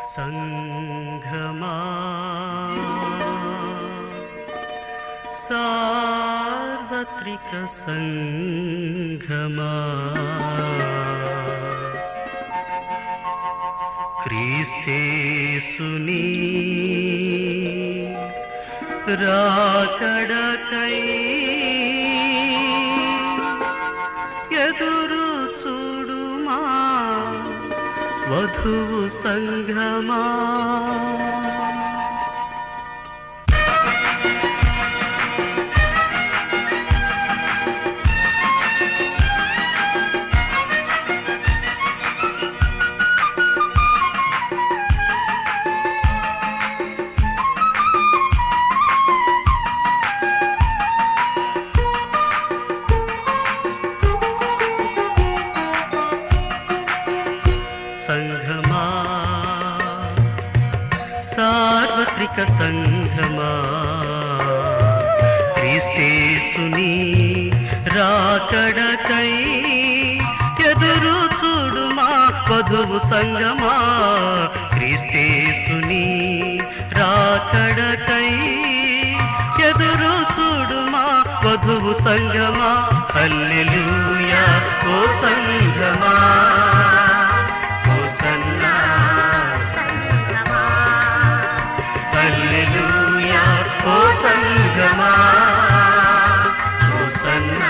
సంఘమా సార్వత్రిక సంఘమా క్రీస్తేసుని రాకడకై ఎదురు చూడుమా వధువు సంఘమా సంఘమా సార్వత్రిక సంఘమా క్రీస్తేసుని రాకడకై ఎదురు చూడుమా వధువు సంగమా క్రీస్తేసుని రాకడకై ఎదురు చూడుమా వధువు సంగమా హల్లెలూయా ఓ సంగమా హోసన్నా హల్లెలూయా ఓ సంగమా హోసన్నా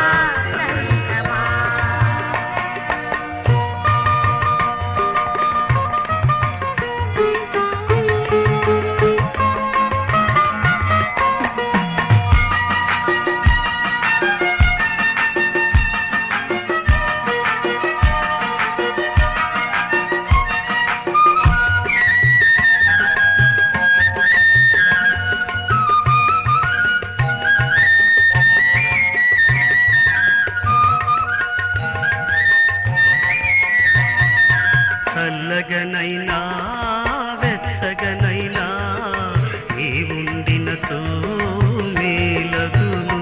చల్లగనైనా వెచ్చగనైనా నీ ఉండిన మేలగును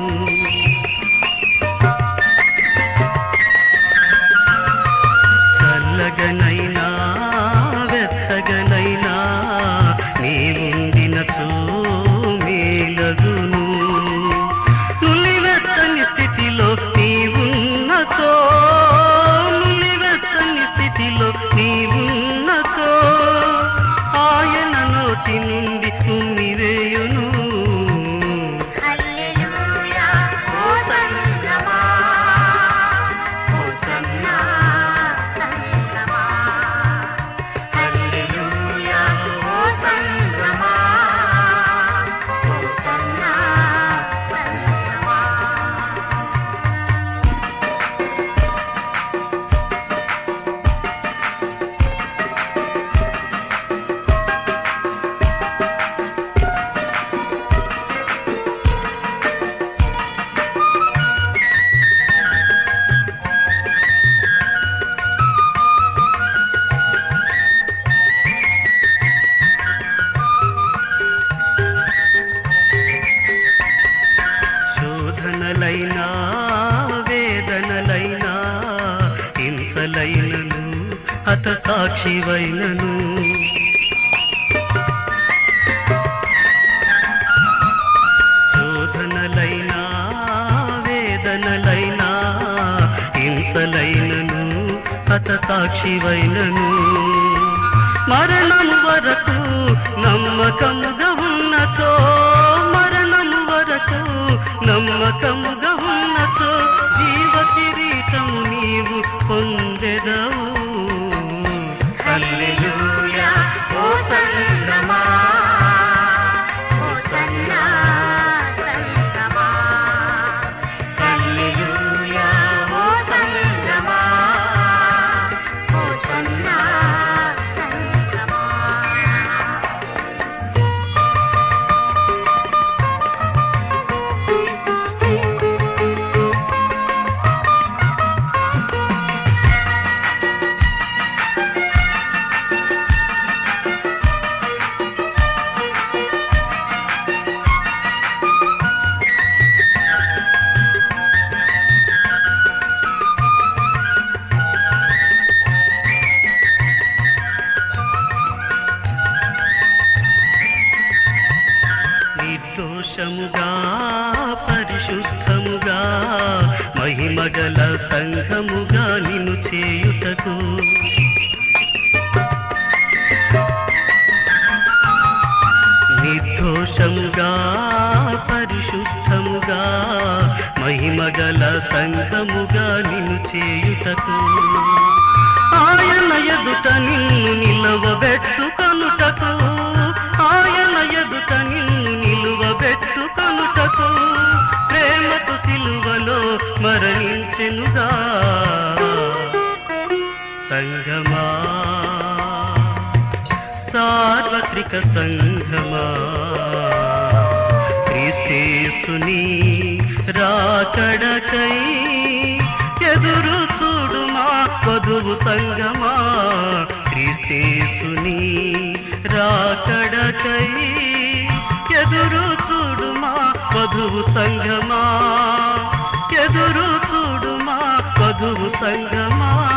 చల్లగనైనా వెచ్చగనైనా నీ ఉండిన మేలగును నులివెచ్చని స్థితిలో నీవున్నచో నులివెచ్చని స్థితిలో నీవున్నచో ఆయన నోటి నుండి ఉమ్మివేయును హల్లెలూయా ఓ సంగమా హోసన్నా సంగమా హల్లెలూయా ఓ సంగమా హోసన్నా సంగమా శోధనలైనా వేదనలైనా హింసలైనను హత సాక్షివైనను శోధనలైనా వేదనలైనా హింసలైనను హత సాక్షివైనను మరణం వరకు నమ్మకముగా ఉన్నచో మరణం వరకు నమ్మకముగా ఉన్నచో జీవ కిరీటం నీవు పొందెదవు హల్లెలూయా ఓ సంగమా హోసన్నా సంగమా హల్లెలూయా ఓ సంగమా హోసన్నా సంగమా ఓ నిర్దోషముగా పరిశుద్ధముగా మహిమగల సంఘముగా నిన్ను చేయుటకు నిర్దోషముగా పరిశుద్ధముగా మహిమగల సంఘముగా నిన్ను చేయుటకు ఆయన ఎదుట నిన్ను నిలవబెట్టుకొనుటకు ఆయన ఎదుట నిన్ను నిలువబెట్టుకొనుటకు ప్రేమకు సిలువలో మరణించెనుగా సంగమా సార్వత్రిక సంఘమా క్రీస్తేసుని రాకడకై ఎదురు చూడుమా వధువు సంగమా క్రీస్తేసుని రాకడకై ఎదురు చూడుమా వధువు సంగమా ఎదురు చూడుమా వధువు సంగమా